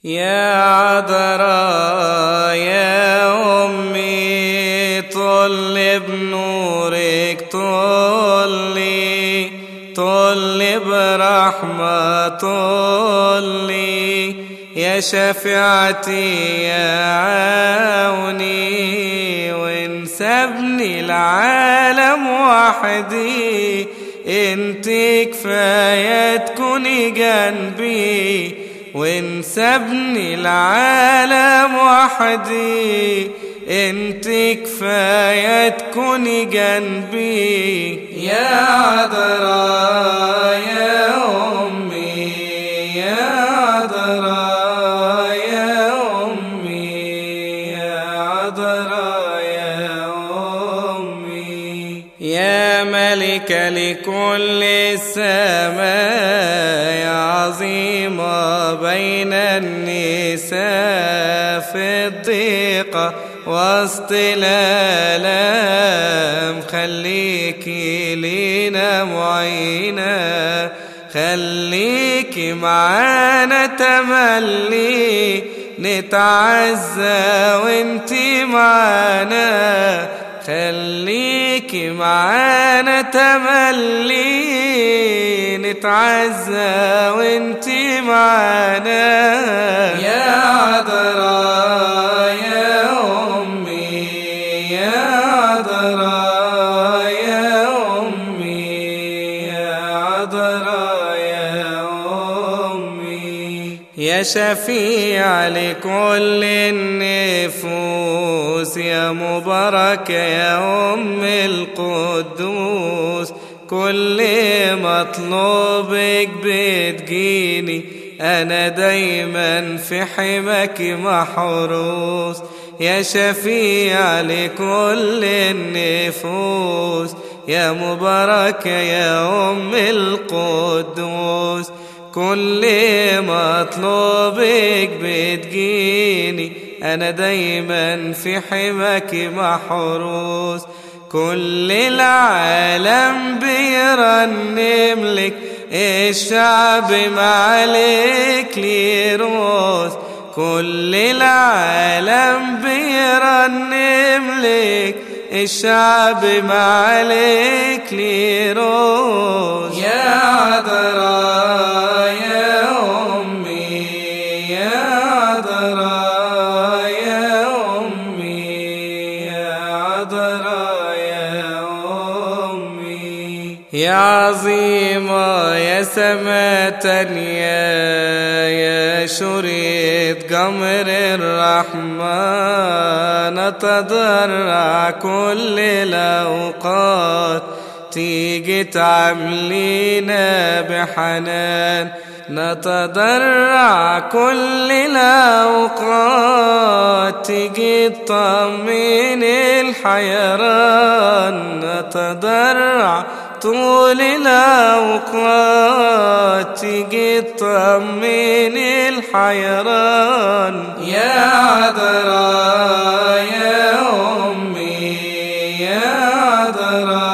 يا عذراء يا أمي طل بنورك طلي طل برحمة طلي يا شفيعتي يا عوني وانسبني العالم وحدي انت كفاية تكوني جنبي وانسبني العالم وحدي انت كفاية تكوني جنبي يا عذراء يا أمي يا عذراء يا أمي يا عذراء يا أمي يا ملكة لكل السماء يا عظيمة بين النساء في الضيقة وسط الآلام خليكي لينا معينة خليكي معانا تملي نتعزى وانتي معانا خليكي معانا تملي نتعزى وانتي معانا يا عذراء يا أمي يا عذراء يا أمي يا عذراء يا أمي يا شفيع لكل النفوس يا مبارك يا أم القدوس كل مطلوبك بتجيني أنا دايما في حماك محروس يا شفيع لكل النفوس يا مبارك يا أم القدوس كل مطلوبك بتجيني أنا دايما في حماك محروس كل العالم بيرنم لك الشعب معلك ليروس كل العالم بيرنم لك الشعب معلك ليروس يا عذراء يا أمي يا عذراء يا أمي يا عذراء يا أمي يا عظيمة يا سماة يا يا شريط قمر الرحمن نتضرع كل الأوقات تيجي تعملينا بحنان نتضرع كل الأوقات تيجي تطمن الحيران نتضرع طول الأوقات تيجي تطمن الحيران يا عذراء يا أمي يا عذراء